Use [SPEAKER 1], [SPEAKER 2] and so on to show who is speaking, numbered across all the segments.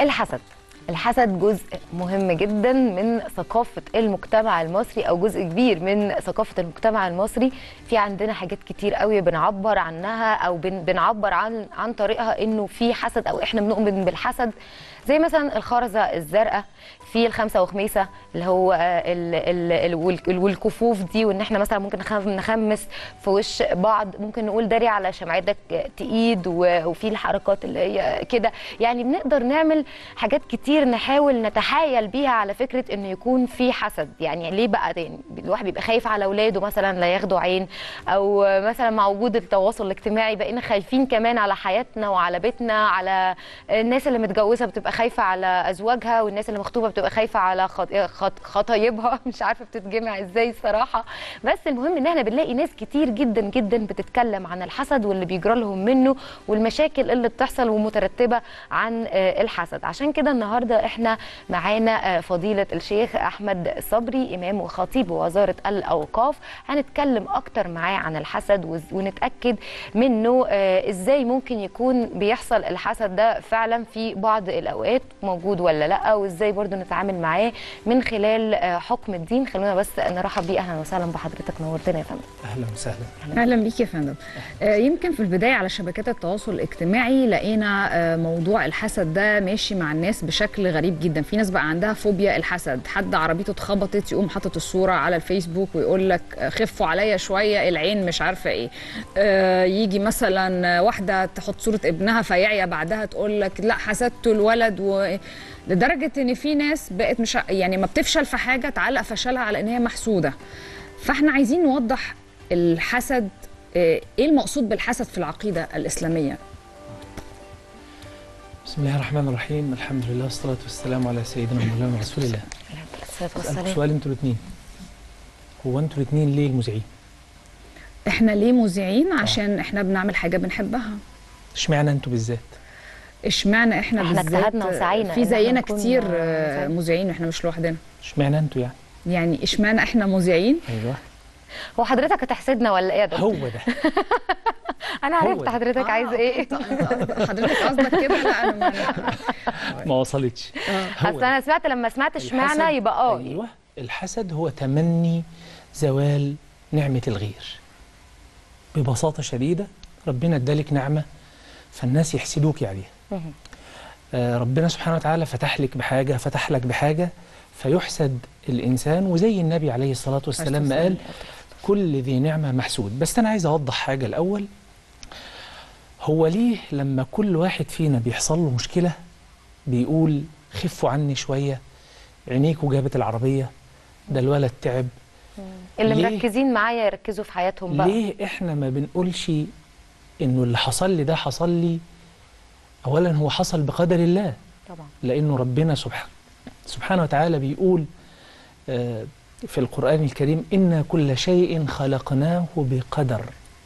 [SPEAKER 1] الحسد الحسد جزء مهم جدا من ثقافة المجتمع المصري أو جزء كبير من ثقافة المجتمع المصري في عندنا حاجات كتير قوي بنعبر عنها أو بن بنعبر عن عن طريقها إنه في حسد أو إحنا بنؤمن بالحسد زي مثلا الخرزة الزرقاء في الخمسة وخميسة اللي هو ال ال ال وال- والكفوف دي وان احنا مثلا ممكن نخم- نخمس في وش بعض ممكن نقول داري على شمعتك تقيد و- وفي الحركات اللي هي كده يعني بنقدر نعمل حاجات كتير نحاول نتحايل بيها على فكرة انه يكون في حسد يعني ليه بقى تاني الواحد بيبقى خايف على اولاده مثلا لا ياخدوا عين او مثلا مع وجود التواصل الاجتماعي بقينا خايفين كمان على حياتنا وعلى بيتنا على الناس اللي متجوزه بتبقى خايفه على ازواجها والناس اللي مخطوبه بتبقى خايفه على خط- خط- خطايبها مش عارفه بتتجمع ازاي الصراحه بس المهم ان احنا بنلاقي ناس كتير جدا جدا بتتكلم عن الحسد واللي بيجرى لهم منه والمشاكل اللي بتحصل ومترتبه عن آه، الحسد عشان كده النهارده احنا معانا آه، فضيله الشيخ احمد صبري امام وخطيب وزاره الاوقاف هنتكلم اكتر معاه عن الحسد وز- ونتاكد منه آه، ازاي ممكن يكون بيحصل الحسد ده فعلا في بعض الاوقات موجود ولا لا وازاي برضو نتعامل معاه من خلال آه، حكم الدين خلونا بس نرحب بيه اهلا وسهلا بحضرتك نورتنا يا فندم
[SPEAKER 2] اهلا وسهلا
[SPEAKER 3] اهلا بيك يا فندم آه، يمكن في البدايه على شبكات التواصل الاجتماعي لقينا آه، موضوع الحسد ده ماشي مع الناس بشكل غريب جدا في ناس بقى عندها فوبيا الحسد حد عربيته اتخبطت يقوم حاطط الصوره على الفيسبوك ويقول لك آه، خفوا عليا شويه العين مش عارفه ايه آه، يجي مثلا واحده تحط صوره ابنها فيعيا بعدها تقول لك لا حسدته الولد و لدرجه ان في ناس بقت مش ع- يعني ما بتفشل في حاجه تعلق فشلها على ان هي محسوده فاحنا عايزين نوضح الحسد آه، ايه المقصود بالحسد في العقيده الاسلاميه
[SPEAKER 2] بسم الله الرحمن الرحيم الحمد لله والصلاة والسلام على سيدنا ومولانا رسول الله
[SPEAKER 1] الصلاه
[SPEAKER 2] أسألكم
[SPEAKER 1] والسلام
[SPEAKER 2] سؤال انتوا الاثنين هو انتوا الاثنين ليه المذيعين؟
[SPEAKER 3] احنا ليه مذيعين عشان احنا بنعمل حاجه بنحبها
[SPEAKER 2] اشمعنى انتوا بالذات؟
[SPEAKER 3] اشمعنى احنا,
[SPEAKER 1] احنا
[SPEAKER 3] بالذات
[SPEAKER 1] اجتهدنا وسعينا
[SPEAKER 3] في
[SPEAKER 1] إن احنا
[SPEAKER 3] زينا
[SPEAKER 1] نكون
[SPEAKER 3] كتير آه،
[SPEAKER 1] مذيعين.
[SPEAKER 3] مذيعين واحنا مش لوحدنا
[SPEAKER 2] اشمعنى انتوا يعني؟
[SPEAKER 3] يعني اشمعنى احنا مذيعين
[SPEAKER 2] ايوه
[SPEAKER 1] هو حضرتك هتحسدنا ولا ايه يا دكتور؟
[SPEAKER 2] هو ده
[SPEAKER 1] انا
[SPEAKER 2] هو
[SPEAKER 1] عرفت
[SPEAKER 2] ده.
[SPEAKER 1] حضرتك عايز ايه
[SPEAKER 3] أنت- أنت قصدك- حضرتك قصدك كده لا انا ما
[SPEAKER 2] ما وصلتش هو
[SPEAKER 1] اصل
[SPEAKER 2] ده.
[SPEAKER 1] انا سمعت لما سمعت اشمعنى
[SPEAKER 2] الحسد-
[SPEAKER 1] يبقى اه
[SPEAKER 2] ايوه الحسد هو تمني زوال نعمة الغير ببساطة شديدة ربنا ادالك نعمة فالناس يحسدوك عليها
[SPEAKER 1] مهم.
[SPEAKER 2] آه، ربنا سبحانه وتعالى فتح لك بحاجة فتح لك بحاجة فيحسد الإنسان وزي النبي عليه الصلاة والسلام ما قال كل ذي نعمة محسود بس أنا عايز أوضح حاجة الأول هو ليه لما كل واحد فينا بيحصل له مشكلة بيقول خفوا عني شوية عينيكوا جابت العربية ده الولد تعب
[SPEAKER 1] اللي
[SPEAKER 2] ليه؟
[SPEAKER 1] مركزين معايا يركزوا في حياتهم بقى
[SPEAKER 2] ليه احنا ما بنقولش انه اللي حصل لي ده حصل لي اولا هو حصل بقدر الله
[SPEAKER 1] طبعا
[SPEAKER 2] لانه ربنا سبحانه سبحانه وتعالى بيقول آه، في القرآن الكريم إن كل شيء خلقناه بقدر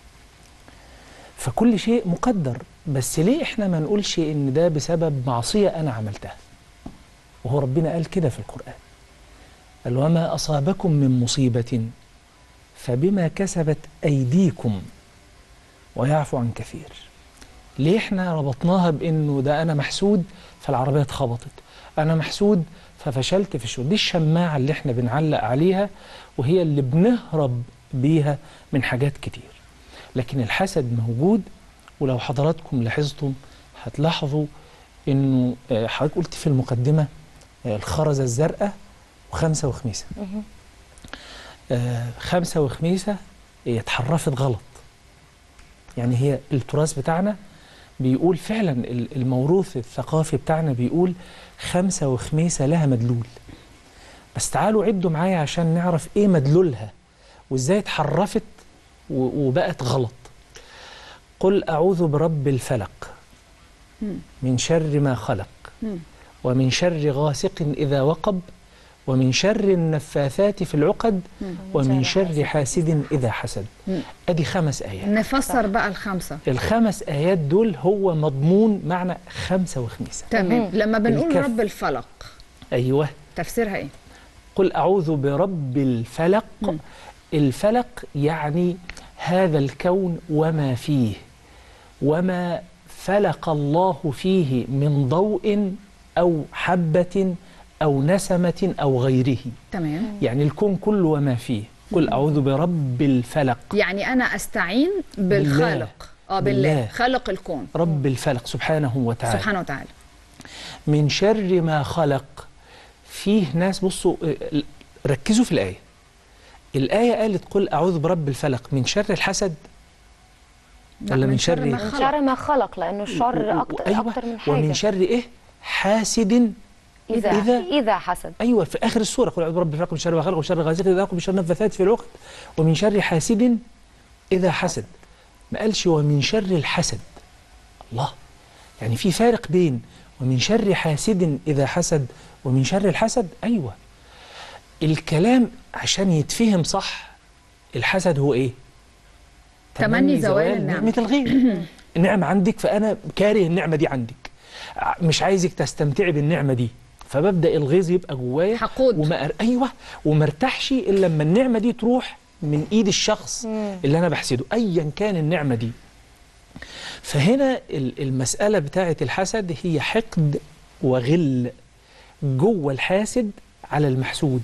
[SPEAKER 2] فكل شيء مقدر بس ليه احنا ما نقولش ان ده بسبب معصية انا عملتها وهو ربنا قال كده في القرآن قال وما أصابكم من مصيبة فبما كسبت أيديكم ويعفو عن كثير ليه احنا ربطناها بانه ده انا محسود فالعربيه اتخبطت انا محسود ففشلت في الشغل دي الشماعه اللي احنا بنعلق عليها وهي اللي بنهرب بيها من حاجات كتير لكن الحسد موجود ولو حضراتكم لاحظتم هتلاحظوا انه آه، حضرتك قلت في المقدمه آه، الخرزه الزرقاء وخمسه وخميسه
[SPEAKER 1] مهم.
[SPEAKER 2] آه، خمسه وخميسه هي اتحرفت غلط يعني هي التراث بتاعنا بيقول فعلا ال- الموروث الثقافي بتاعنا بيقول خمسة وخميسة لها مدلول بس تعالوا عدوا معايا عشان نعرف ايه مدلولها وازاي اتحرفت و- وبقت غلط قل أعوذ برب الفلق
[SPEAKER 3] مم.
[SPEAKER 2] من شر ما خلق
[SPEAKER 3] مم.
[SPEAKER 2] ومن شر غاسق إذا وقب ومن شر النفاثات في العقد
[SPEAKER 3] مم.
[SPEAKER 2] ومن شر حاسد إذا حسد
[SPEAKER 3] مم.
[SPEAKER 2] أدي خمس آيات
[SPEAKER 3] نفسر بقى الخمسه
[SPEAKER 2] الخمس آيات دول هو مضمون معنى خمسة وخميسة
[SPEAKER 3] تمام
[SPEAKER 1] مم.
[SPEAKER 3] لما بنقول
[SPEAKER 2] الكف.
[SPEAKER 3] رب الفلق
[SPEAKER 2] أيوه
[SPEAKER 3] تفسيرها ايه
[SPEAKER 2] قل أعوذ برب الفلق
[SPEAKER 3] مم.
[SPEAKER 2] الفلق يعني هذا الكون وما فيه وما فلق الله فيه من ضوء أو حبة أو نسمة أو غيره
[SPEAKER 3] تمام
[SPEAKER 2] يعني الكون كله وما فيه قل أعوذ برب الفلق
[SPEAKER 3] يعني انا استعين بالخالق اه بالله,
[SPEAKER 2] بالله.
[SPEAKER 3] خالق الكون
[SPEAKER 2] رب الفلق سبحانه وتعالى
[SPEAKER 3] سبحانه وتعالى
[SPEAKER 2] من شر ما خلق فيه ناس بصوا آه، ركزوا في الآية الآية قالت قل أعوذ برب الفلق من شر الحسد
[SPEAKER 3] لا،
[SPEAKER 2] ولا من شر
[SPEAKER 3] ما
[SPEAKER 2] إيه؟
[SPEAKER 1] من
[SPEAKER 3] خلق.
[SPEAKER 1] شر ما خلق لانه الشر
[SPEAKER 2] و- و-
[SPEAKER 1] اكتر
[SPEAKER 2] أيوة
[SPEAKER 1] اكتر من حاجه
[SPEAKER 2] ومن شر إيه حاسد
[SPEAKER 1] اذا
[SPEAKER 2] إذا-
[SPEAKER 1] اذا حسد
[SPEAKER 2] أيوة في آخر السورة قل أعوذ برب الفلق من شر ما خلق ومن شر غاسق إذا وقب ومن شر النفاثات في العقد ومن شر حاسد إذا حسد ما قالش ومن شر الحسد الله يعني في فارق بين ومن شر حاسد إذا حسد ومن شر الحسد أيوة الكلام عشان يتفهم صح الحسد هو إيه
[SPEAKER 3] تمني زوال النعمة.
[SPEAKER 2] نعمة الغير النعمة عندك فأنا كاره النعمة دي عندك ع- مش عايزك تستمتعي بالنعمة دي فببدأ الغيظ يبقى جوايا
[SPEAKER 3] حقود.
[SPEAKER 2] وما أر- أيوة وما ارتاحش إلا لما النعمة دي تروح من إيد الشخص اللي أنا بحسده أيا كان النعمة دي فهنا ال- المسألة بتاعة الحسد هي حقد وغل جوه الحاسد على المحسود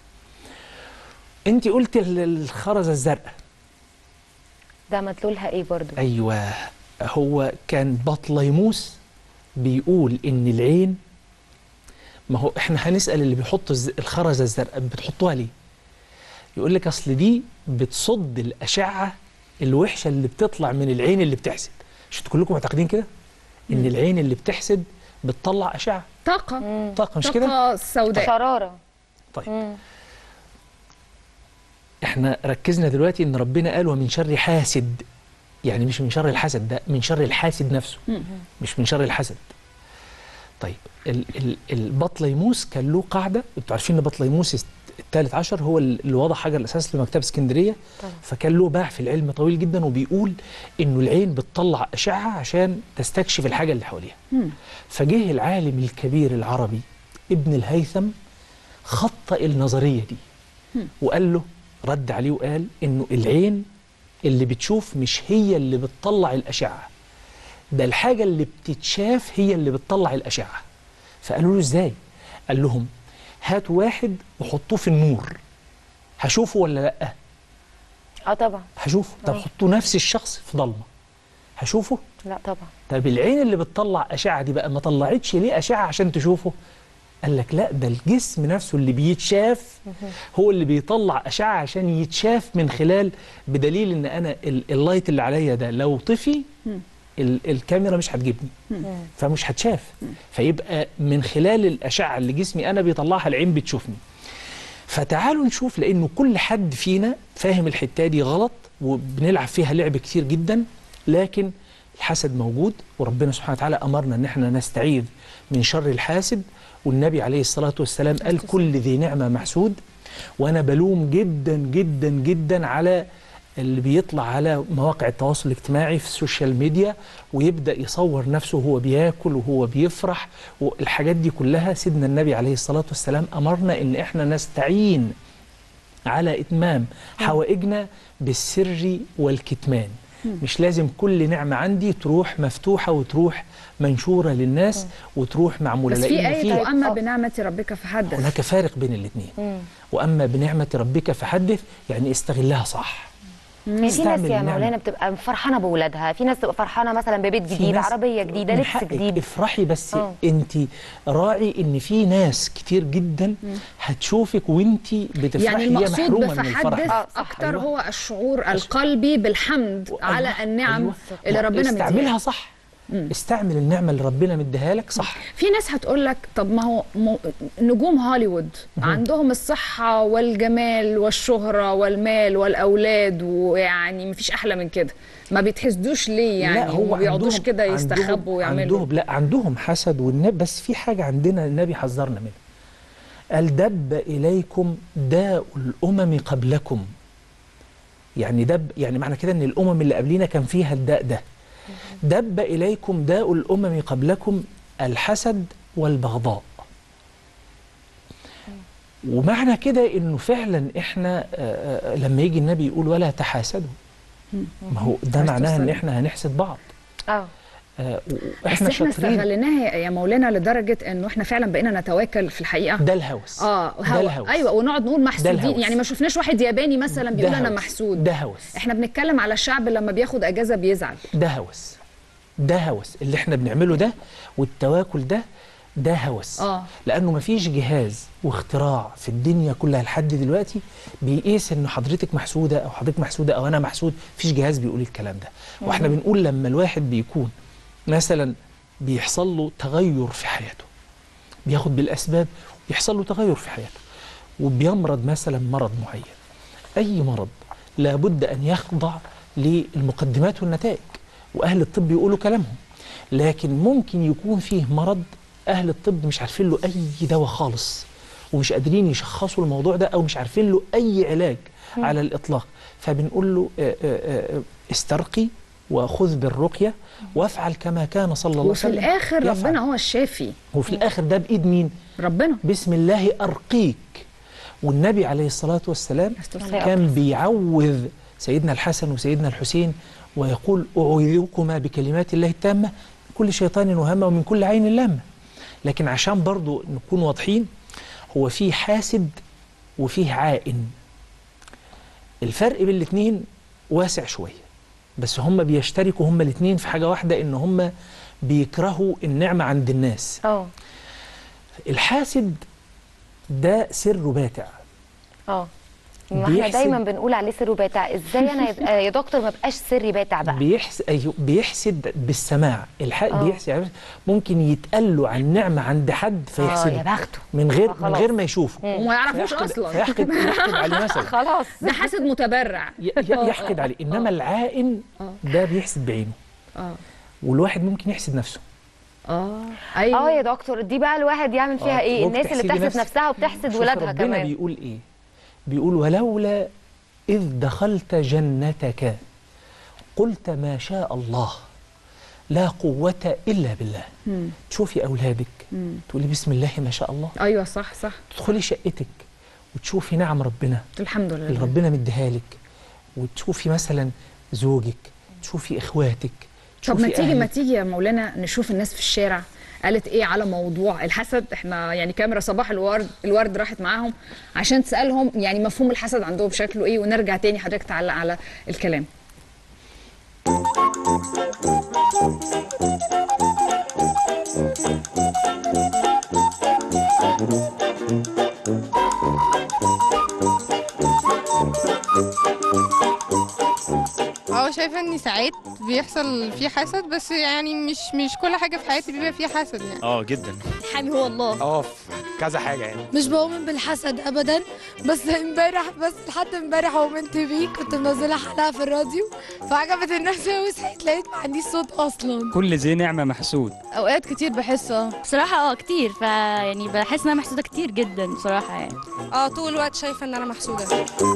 [SPEAKER 2] انت قلت ال- الخرزة الزرقاء
[SPEAKER 1] ده مدلولها ايه برضو
[SPEAKER 2] ايوه هو كان بطليموس بيقول ان العين ما هو احنا هنسال اللي بيحط الز- الخرزه الزرقاء بتحطوها ليه يقول لك اصل دي بتصد الاشعه الوحشه اللي بتطلع من العين اللي بتحسد مش انتوا كلكم معتقدين كده ان العين اللي بتحسد بتطلع اشعه
[SPEAKER 3] طاقه
[SPEAKER 2] طاقه مش كده
[SPEAKER 3] طاقه سوداء
[SPEAKER 1] شراره
[SPEAKER 2] طيب
[SPEAKER 1] مم.
[SPEAKER 2] احنا ركزنا دلوقتي ان ربنا قال ومن شر حاسد يعني مش من شر الحسد ده من شر الحاسد نفسه مش من شر الحسد طيب ال- ال- البطليموس كان له قاعده انتوا عارفين ان بطليموس الثالث عشر هو اللي وضع حجر الاساس لمكتبه اسكندريه
[SPEAKER 1] طبعا.
[SPEAKER 2] فكان له باع في العلم طويل جدا وبيقول انه العين بتطلع اشعه عشان تستكشف الحاجه اللي حواليها
[SPEAKER 3] مم.
[SPEAKER 2] فجه العالم الكبير العربي ابن الهيثم خطأ النظريه دي وقال له رد عليه وقال انه العين اللي بتشوف مش هي اللي بتطلع الاشعه ده الحاجه اللي بتتشاف هي اللي بتطلع الاشعه فقالوا له ازاي قال لهم هاتوا واحد وحطوه في النور هشوفه ولا لا
[SPEAKER 1] اه طبعا
[SPEAKER 2] هشوفه طب
[SPEAKER 1] آه.
[SPEAKER 2] حطوا نفس الشخص في ضلمه هشوفه
[SPEAKER 1] لا طبعا
[SPEAKER 2] طب العين اللي بتطلع أشعة دي بقى ما طلعتش ليه أشعة عشان تشوفه قال لك لا ده الجسم نفسه اللي بيتشاف هو اللي بيطلع أشعة عشان يتشاف من خلال بدليل ان انا ال- اللايت اللي عليا ده لو طفي ال- الكاميرا مش هتجيبني فمش هتشاف فيبقى من خلال الأشعة اللي جسمي انا بيطلعها العين بتشوفني فتعالوا نشوف لانه كل حد فينا فاهم الحته دي غلط وبنلعب فيها لعب كتير جدا لكن الحسد موجود وربنا سبحانه وتعالى امرنا ان احنا نستعيذ من شر الحاسد والنبي عليه الصلاه والسلام قال كل ذي نعمه محسود وانا بلوم جدا جدا جدا على اللي بيطلع على مواقع التواصل الاجتماعي في السوشيال ميديا ويبدا يصور نفسه وهو بياكل وهو بيفرح والحاجات دي كلها سيدنا النبي عليه الصلاه والسلام امرنا ان احنا نستعين على اتمام حوائجنا بالسر والكتمان مش لازم كل نعمه عندي تروح مفتوحه وتروح منشوره للناس وتروح معموله
[SPEAKER 3] بس في
[SPEAKER 2] لان
[SPEAKER 3] آية
[SPEAKER 2] في
[SPEAKER 3] وأما
[SPEAKER 1] آه.
[SPEAKER 3] بنعمة ربك فحدث
[SPEAKER 2] هناك فارق بين الاثنين
[SPEAKER 1] مم.
[SPEAKER 2] واما بنعمه ربك فحدث يعني استغلها صح
[SPEAKER 1] يعني في ناس
[SPEAKER 2] استعمل
[SPEAKER 1] يا
[SPEAKER 2] النعمة.
[SPEAKER 1] مولانا بتبقى فرحانه باولادها في ناس تبقى فرحانه مثلا ببيت
[SPEAKER 2] في
[SPEAKER 1] جديد
[SPEAKER 2] ناس
[SPEAKER 1] عربيه جديده
[SPEAKER 2] من
[SPEAKER 1] لبس
[SPEAKER 2] حقك
[SPEAKER 1] جديد
[SPEAKER 2] افرحي بس
[SPEAKER 1] آه.
[SPEAKER 2] انت راعي ان في ناس كتير جدا هتشوفك وانت بتفرحي
[SPEAKER 3] يعني
[SPEAKER 2] هي
[SPEAKER 3] المقصود
[SPEAKER 2] محرومه من
[SPEAKER 3] بفحدث
[SPEAKER 2] الفرح
[SPEAKER 1] آه، صح.
[SPEAKER 3] أكتر
[SPEAKER 2] أيوة.
[SPEAKER 3] هو الشعور القلبي بالحمد
[SPEAKER 2] أيوة.
[SPEAKER 3] على النعم
[SPEAKER 2] أيوة.
[SPEAKER 3] اللي
[SPEAKER 2] ما
[SPEAKER 3] ربنا
[SPEAKER 2] استعملها
[SPEAKER 3] مديها
[SPEAKER 2] صح استعمل النعمه اللي ربنا مديها لك صح
[SPEAKER 3] في ناس هتقول لك طب ما هو م- نجوم هوليوود عندهم الصحة والجمال والشهرة والمال والأولاد ويعني مفيش أحلى من كده ما بيتحسدوش ليه يعني وما بيقعدوش
[SPEAKER 2] عندهم-
[SPEAKER 3] كده
[SPEAKER 2] عندهم-
[SPEAKER 3] يستخبوا ويعملوا
[SPEAKER 2] عندهم لا عندهم حسد والنبي بس في حاجه عندنا النبي حذرنا منها قال دب اليكم داء الامم قبلكم يعني دب يعني معنى كده ان الامم اللي قبلينا كان فيها الداء ده دب اليكم داء الامم قبلكم الحسد والبغضاء ومعنى كده انه فعلا احنا آه، آه، لما يجي النبي يقول ولا تحاسدوا ما هو ده
[SPEAKER 3] عايز
[SPEAKER 2] معناها ان
[SPEAKER 3] توصل.
[SPEAKER 2] احنا هنحسد بعض
[SPEAKER 1] اه
[SPEAKER 2] آه،
[SPEAKER 3] بس
[SPEAKER 2] واحنا
[SPEAKER 3] احنا
[SPEAKER 2] شاطرين
[SPEAKER 3] استغليناها يا مولانا لدرجه انه احنا فعلا بقينا نتواكل في الحقيقه
[SPEAKER 2] ده الهوس
[SPEAKER 3] اه
[SPEAKER 2] ده
[SPEAKER 3] هو
[SPEAKER 2] الهوس
[SPEAKER 3] ايوه ونقعد نقول محسودين
[SPEAKER 2] الهوس.
[SPEAKER 3] يعني ما شفناش واحد ياباني مثلا
[SPEAKER 2] ده
[SPEAKER 3] بيقول انا
[SPEAKER 2] هوس.
[SPEAKER 3] محسود
[SPEAKER 2] ده هوس
[SPEAKER 3] احنا بنتكلم على الشعب لما بياخد اجازه بيزعل
[SPEAKER 2] ده هوس ده هوس اللي احنا بنعمله ده والتواكل ده ده هوس
[SPEAKER 3] اه
[SPEAKER 2] لانه مفيش جهاز واختراع في الدنيا كلها لحد دلوقتي بيقيس ان حضرتك محسوده او حضرتك محسوده او انا محسود مفيش جهاز بيقول الكلام ده واحنا بنقول لما الواحد بيكون مثلا بيحصل له تغير في حياته بياخد بالاسباب يحصل له تغير في حياته وبيمرض مثلا مرض معين اي مرض لابد ان يخضع للمقدمات والنتائج واهل الطب يقولوا كلامهم لكن ممكن يكون فيه مرض اهل الطب مش عارفين له اي دواء خالص ومش قادرين يشخصوا الموضوع ده او مش عارفين له اي علاج على الاطلاق فبنقول له آه، آه، آه، استرقي وخذ بالرقيه وافعل كما كان صلى الله عليه
[SPEAKER 3] وفي
[SPEAKER 2] وسلم
[SPEAKER 3] الاخر
[SPEAKER 2] يفعل.
[SPEAKER 3] ربنا هو الشافي
[SPEAKER 2] وفي الاخر ده بايد مين
[SPEAKER 3] ربنا
[SPEAKER 2] بسم الله ارقيك والنبي عليه الصلاه والسلام
[SPEAKER 1] والسلام.
[SPEAKER 2] كان بيعوذ سيدنا الحسن وسيدنا الحسين ويقول أعوذكما بكلمات الله التامة من كل شيطان وهمة ومن كل عين لامة لكن عشان برضو نكون واضحين هو فيه حاسد وفيه عائن الفرق بين الاثنين واسع شوية بس هم بيشتركوا هم الاثنين في حاجة واحدة ان هم بيكرهوا النعمة عند الناس
[SPEAKER 1] اه
[SPEAKER 2] الحاسد ده سر باتع
[SPEAKER 1] اه ما احنا
[SPEAKER 2] بيحسد-
[SPEAKER 1] دايما بنقول عليه سر باتع ازاي انا يا- آه، يا دكتور ما بقاش سري باتع بقى
[SPEAKER 2] بيحس... أيوه بيحسد بالسماع الح...
[SPEAKER 1] آه.
[SPEAKER 2] بيحسد يعني ممكن يتقال له عن نعمة عند حد
[SPEAKER 1] اه يا
[SPEAKER 2] فيحسده
[SPEAKER 1] بخته
[SPEAKER 2] من غير من
[SPEAKER 1] خلاص.
[SPEAKER 2] غير ما يشوفه
[SPEAKER 3] وما يعرفوش
[SPEAKER 2] فيحقد-
[SPEAKER 3] اصلا
[SPEAKER 2] فيحقد يحقد عليه مثلا
[SPEAKER 1] خلاص
[SPEAKER 3] ده حاسد متبرع
[SPEAKER 2] ي... ي- يحقد عليه انما العائن ده بيحسد بعينه
[SPEAKER 3] اه
[SPEAKER 2] والواحد ممكن يحسد نفسه
[SPEAKER 3] اه ايوه
[SPEAKER 1] اه يا دكتور دي بقى الواحد يعمل فيها
[SPEAKER 2] آه،
[SPEAKER 1] ايه
[SPEAKER 2] ممكن
[SPEAKER 1] الناس اللي
[SPEAKER 2] تحسدي
[SPEAKER 1] بتحسد
[SPEAKER 2] نفسك.
[SPEAKER 1] نفسها وبتحسد
[SPEAKER 2] شوف
[SPEAKER 1] ولادها
[SPEAKER 2] ربنا
[SPEAKER 1] كمان
[SPEAKER 2] بيقول ايه بيقول ولولا اذ دخلت جنتك قلت ما شاء الله لا قوة إلا بالله
[SPEAKER 3] مم.
[SPEAKER 2] تشوفي أولادك
[SPEAKER 3] مم.
[SPEAKER 2] تقولي بسم الله ما شاء الله
[SPEAKER 3] ايوه صح صح
[SPEAKER 2] تدخلي شقتك وتشوفي نعم ربنا
[SPEAKER 3] الحمد
[SPEAKER 2] اللي
[SPEAKER 3] لله
[SPEAKER 2] ربنا مديها لك وتشوفي مثلا زوجك تشوفي اخواتك
[SPEAKER 3] طب ما
[SPEAKER 2] تشوفي
[SPEAKER 3] تيجي ما
[SPEAKER 2] أهلك.
[SPEAKER 3] تيجي يا مولانا نشوف الناس في الشارع قالت ايه على موضوع الحسد احنا يعني كاميرا صباح الورد الورد راحت معاهم عشان تسالهم يعني مفهوم الحسد عندهم شكله ايه ونرجع تاني حضرتك تعلق على الكلام
[SPEAKER 4] اه شايفه ان ساعات بيحصل فيه حسد بس يعني مش مش كل حاجه في حياتي بيبقى فيها حسد يعني
[SPEAKER 5] اه جدا
[SPEAKER 6] حامي هو الله
[SPEAKER 7] اه في كذا حاجه يعني
[SPEAKER 6] مش بؤمن بالحسد ابدا بس امبارح بس لحد امبارح ومنت بيه كنت منزله حلقه في الراديو فعجبت الناس قوي صحيت لقيت ما عنديش صوت اصلا
[SPEAKER 8] كل ذي نعمة محسود
[SPEAKER 6] اوقات كتير بحس اه
[SPEAKER 9] بصراحة اه كتير ف يعني بحس انها محسودة كتير جدا بصراحة يعني
[SPEAKER 10] اه طول الوقت شايفه ان انا محسوده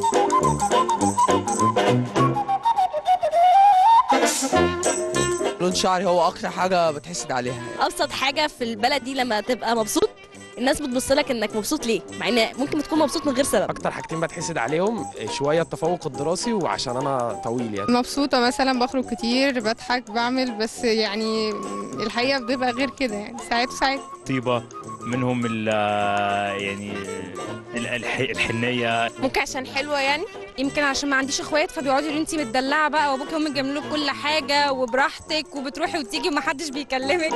[SPEAKER 7] لون شعري هو اكتر حاجه بتحسد عليها يعني.
[SPEAKER 9] ابسط حاجة في البلد دي لما تبقى مبسوط الناس بتبص لك انك مبسوط ليه مع ان ممكن تكون مبسوط من غير سبب
[SPEAKER 7] اكتر حاجتين بتحسد عليهم شويه التفوق الدراسي وعشان انا طويل يعني
[SPEAKER 4] مبسوطه مثلا بخرج كتير بضحك بعمل بس يعني الحقيقه بتبقى غير كده يعني ساعات وساعات
[SPEAKER 5] طيبة منهم ال يعني ال- الح- الحنية
[SPEAKER 10] ممكن عشان حلوه يعني يمكن عشان ما عنديش اخوات فبيقعدوا يقولوا انت متدلعه بقى وابوكي وامك بيعملوا لك كل حاجه وبراحتك وبتروحي وتيجي ومحدش بيكلمك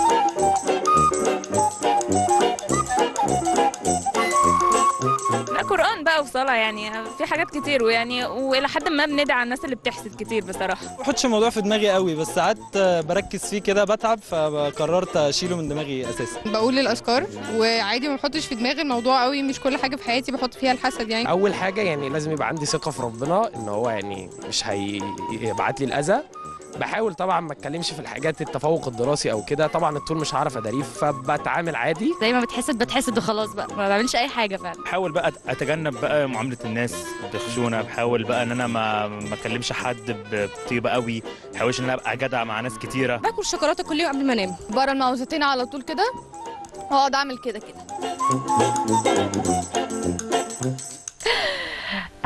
[SPEAKER 11] لا قرآن بقى وصلاة يعني في حاجات كتير ويعني والى حد ما بندعي على الناس اللي بتحسد كتير بصراحة
[SPEAKER 8] ما بحطش الموضوع في دماغي قوي بس ساعات بركز فيه كده بتعب فقررت اشيله من دماغي اساسا
[SPEAKER 4] بقول الاذكار وعادي ما بحطش في دماغي الموضوع قوي مش كل حاجه في حياتي بحط فيها الحسد يعني
[SPEAKER 7] اول حاجه يعني لازم يبقى عندي ثقه في ربنا ان هو يعني مش هيبعت لي الاذى بحاول طبعا ما اتكلمش في الحاجات التفوق الدراسي او كده طبعا الطول مش هعرف اداريه فبتعامل عادي
[SPEAKER 9] زي ما بتحسد بتحسد وخلاص بقى ما بعملش اي حاجة فعلا
[SPEAKER 5] بحاول بقى اتجنب بقى معاملة الناس بخشونة بحاول بقى ان انا ما ما اكلمش حد بطيبة قوي بحاولش ان انا ابقى جدع مع ناس كتيرة
[SPEAKER 10] باكل شوكولاته كل يوم قبل ما انام
[SPEAKER 6] بره المعوذتين على طول كده واقعد اعمل كده كده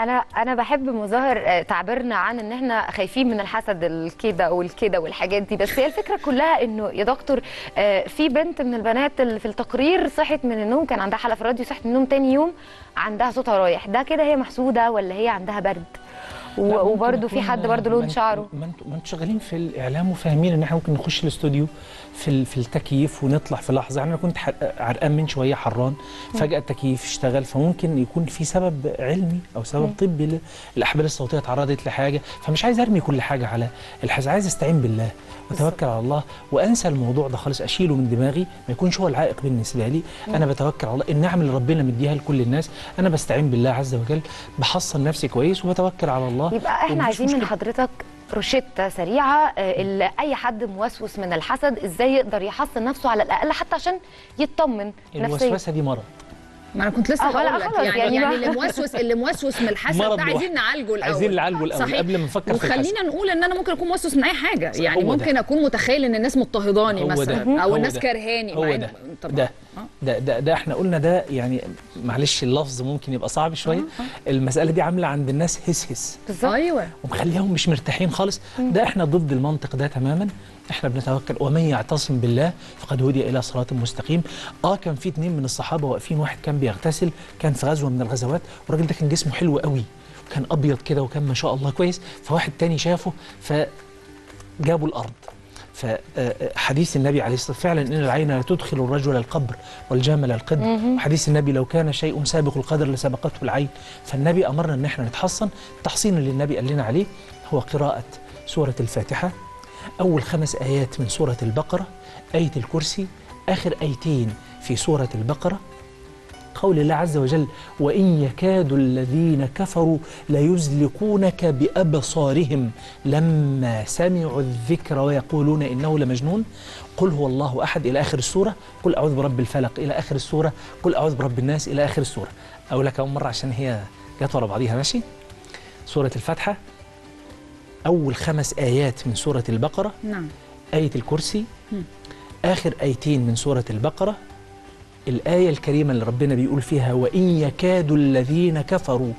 [SPEAKER 1] انا انا بحب مظاهر آه، تعبيرنا عن ان احنا خايفين من الحسد الكده والكده والحاجات دي بس هي الفكره كلها انه يا دكتور آه، في بنت من البنات اللي في التقرير صحت من النوم كان عندها حلقه في الراديو صحت من النوم تاني يوم عندها صوتها رايح ده كده هي محسوده ولا هي عندها برد
[SPEAKER 2] لا،
[SPEAKER 1] و-
[SPEAKER 2] ممكن
[SPEAKER 1] وبرده في
[SPEAKER 2] يكون
[SPEAKER 1] حد برده
[SPEAKER 2] ما
[SPEAKER 1] لون
[SPEAKER 2] انت-
[SPEAKER 1] شعره
[SPEAKER 2] ما انتوا ما انتوا شغالين في الاعلام وفاهمين ان احنا ممكن نخش الاستوديو في ال- في التكييف ونطلع في لحظه يعني انا كنت ح- عرقان من شويه حران فجاه التكييف اشتغل فممكن يكون في سبب علمي او سبب
[SPEAKER 1] مم.
[SPEAKER 2] طبي ل- الاحبال الصوتيه اتعرضت لحاجه فمش عايز ارمي كل حاجه على الحزن عايز استعين بالله واتوكل على الله وانسى الموضوع ده خالص اشيله من دماغي ما يكونش هو العائق بالنسبه لي انا بتوكل على الله النعم اللي ربنا مديها لكل الناس انا بستعين بالله عز وجل بحصن نفسي كويس وبتوكل على الله
[SPEAKER 1] يبقى احنا
[SPEAKER 2] ومفيش
[SPEAKER 1] عايزين من
[SPEAKER 2] مشكلة.
[SPEAKER 1] حضرتك روشتة سريعة آه، اللي أي حد موسوس من الحسد إزاي يقدر يحصن نفسه على الأقل حتى عشان يطمن نفسيا
[SPEAKER 2] الوسوسه دي مرض
[SPEAKER 3] ما انا كنت لسه
[SPEAKER 1] آه، لا،
[SPEAKER 3] هقول لك
[SPEAKER 1] خلاص،
[SPEAKER 3] يعني
[SPEAKER 1] يعني
[SPEAKER 3] يعني,
[SPEAKER 1] ما-
[SPEAKER 3] اللي موسوس اللي موسوس من الحسد
[SPEAKER 2] مرض
[SPEAKER 3] ده عايزين
[SPEAKER 2] لوحده.
[SPEAKER 3] نعالجه الاول
[SPEAKER 2] عايزين نعالجه الأول
[SPEAKER 3] صحيح.
[SPEAKER 2] قبل ما نفكر في
[SPEAKER 3] وخلينا
[SPEAKER 2] الحسد.
[SPEAKER 3] نقول ان انا ممكن اكون موسوس من اي حاجه يعني
[SPEAKER 2] هو ده.
[SPEAKER 3] ممكن اكون متخيل ان الناس مضطهداني
[SPEAKER 2] هو
[SPEAKER 3] مثلا
[SPEAKER 2] ده.
[SPEAKER 3] او
[SPEAKER 2] هو
[SPEAKER 3] الناس
[SPEAKER 2] ده.
[SPEAKER 3] كرهاني
[SPEAKER 2] هو
[SPEAKER 3] مع إن-
[SPEAKER 2] ده
[SPEAKER 3] طبعا
[SPEAKER 2] ده ده ده ده احنا قلنا ده يعني معلش اللفظ ممكن يبقى صعب شويه المساله دي عامله عند الناس هس هس
[SPEAKER 3] ايوه
[SPEAKER 2] ومخليهم مش مرتاحين خالص ده احنا ضد المنطق ده تماما احنا بنتوكل ومن يعتصم بالله فقد هدي الى صراط مستقيم اه كان في اتنين من الصحابه واقفين واحد كان بيغتسل كان في غزوه من الغزوات والراجل ده كان جسمه حلو قوي وكان ابيض كده وكان ما شاء الله كويس فواحد تاني شافه فجابوا الارض فحديث النبي عليه الصلاه والسلام فعلا ان العين لا تدخل الرجل القبر والجمل القدر
[SPEAKER 1] مهم.
[SPEAKER 2] حديث النبي لو كان شيء سابق القدر لسبقته العين فالنبي امرنا ان احنا نتحصن التحصين اللي النبي قال لنا عليه هو قراءه سوره الفاتحه اول خمس ايات من سوره البقره ايه الكرسي اخر ايتين في سوره البقره قول الله عز وجل وإن يكاد الذين كفروا ليزلقونك بأبصارهم لما سمعوا الذكر ويقولون إنه لمجنون قل هو الله أحد إلى آخر السورة قل أعوذ برب الفلق إلى آخر السورة قل أعوذ برب الناس إلى آخر السورة أقول لك أول مرة عشان هي جت ورا بعضيها ماشي سورة الفاتحة أول خمس آيات من سورة البقرة
[SPEAKER 3] نعم
[SPEAKER 2] آية الكرسي
[SPEAKER 3] مم.
[SPEAKER 2] آخر آيتين من سورة البقرة الآية الكريمة اللي ربنا بيقول فيها وإن يكاد الذين كفروا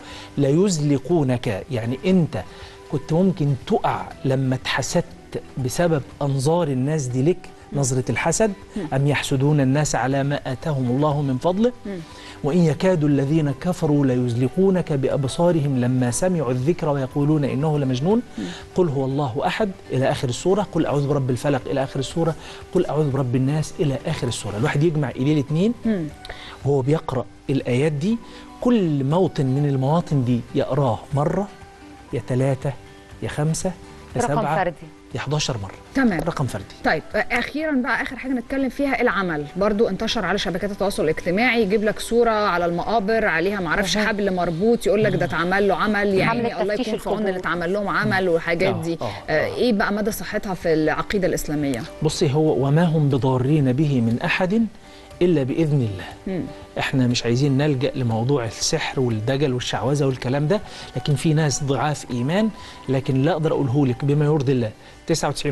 [SPEAKER 2] ليزلقونك يعني أنت كنت ممكن تقع لما اتحسدت بسبب أنظار الناس دي لك نظرة الحسد أم يحسدون الناس على ما آتاهم الله من فضله وإن يكاد الذين كفروا ليزلقونك بأبصارهم لما سمعوا الذكر ويقولون إنه لمجنون قل هو الله أحد إلى آخر السورة قل أعوذ برب الفلق إلى آخر السورة قل أعوذ برب الناس إلى آخر السورة الواحد يجمع إيديه الاثنين
[SPEAKER 3] مم.
[SPEAKER 2] وهو بيقرأ الآيات دي كل موطن من المواطن دي يقراه مرة يا ثلاثة يا خمسة يا
[SPEAKER 1] رقم
[SPEAKER 2] سبعة
[SPEAKER 1] فردي
[SPEAKER 2] يا 11 مرة
[SPEAKER 3] تمام
[SPEAKER 2] رقم فردي
[SPEAKER 3] طيب اخيرا بقى اخر حاجه نتكلم فيها العمل برضو انتشر على شبكات التواصل الاجتماعي يجيب لك صوره على المقابر عليها معرفش حبل مربوط يقول لك ده اتعمل له عمل
[SPEAKER 1] حملة
[SPEAKER 3] يعني الله
[SPEAKER 1] تفتيش
[SPEAKER 3] يكون في عون
[SPEAKER 1] القبور.
[SPEAKER 3] اللي اتعمل لهم عمل والحاجات
[SPEAKER 2] آه،
[SPEAKER 3] دي
[SPEAKER 2] آه،
[SPEAKER 3] آه ايه بقى مدى صحتها في العقيده الاسلاميه
[SPEAKER 2] بصي هو وما هم بضارين به من أحد إلا بإذن الله
[SPEAKER 3] مم. احنا
[SPEAKER 2] مش عايزين نلجأ لموضوع السحر والدجل والشعوذة والكلام ده لكن في ناس ضعاف إيمان لكن لا أقدر أقوله لك بما يرضي الله 99.5%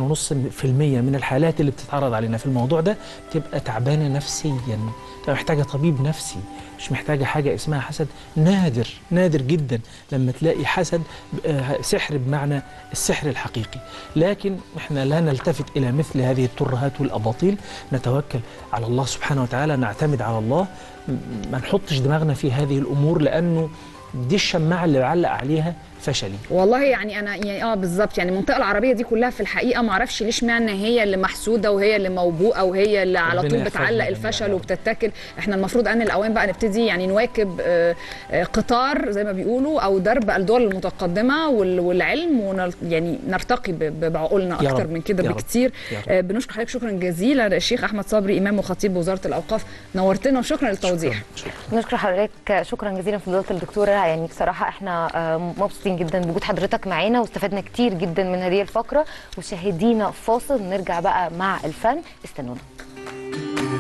[SPEAKER 2] من الحالات اللي بتتعرض علينا في الموضوع ده تبقى تعبانة نفسيا تبقى محتاجة طبيب نفسي مش محتاجة حاجة اسمها حسد نادر نادر جدا لما تلاقي حسد آه، سحر بمعنى السحر الحقيقي لكن احنا لا نلتفت إلى مثل هذه الترهات والأباطيل نتوكل على الله سبحانه وتعالى نعتمد على الله م- ما نحطش دماغنا في هذه الأمور لأنه دي الشماعة اللي بعلق عليها فشلي
[SPEAKER 3] والله يعني انا يعني اه بالظبط يعني المنطقه العربيه دي كلها في الحقيقه ما اعرفش ليش معنى هي اللي محسوده وهي اللي موبوءه وهي اللي على
[SPEAKER 2] ربنا
[SPEAKER 3] طول
[SPEAKER 2] يحفظنا
[SPEAKER 3] بتعلق
[SPEAKER 2] جميعاً
[SPEAKER 3] الفشل
[SPEAKER 2] يا رب.
[SPEAKER 3] وبتتاكل احنا المفروض ان الاوان بقى نبتدي يعني نواكب آه، آه، قطار زي ما بيقولوا او درب الدول المتقدمه وال- والعلم ونل يعني نرتقي ب- ب- بعقولنا
[SPEAKER 2] يا
[SPEAKER 3] اكتر
[SPEAKER 2] رب،
[SPEAKER 3] من كده
[SPEAKER 2] يا رب،
[SPEAKER 3] بكتير
[SPEAKER 2] يا رب.
[SPEAKER 3] آه، بنشكر حضرتك شكرا جزيلا الشيخ احمد صبري امام وخطيب وزاره الاوقاف نورتنا وشكرا للتوضيح
[SPEAKER 1] نشكر حضرتك شكرا جزيلا فضيله الدكتوره يعني بصراحه احنا آه، مبسوطين جدا بوجود حضرتك معانا واستفدنا كتير جدا من هذه الفقره وشاهدينا فاصل نرجع بقى مع الفن استنونا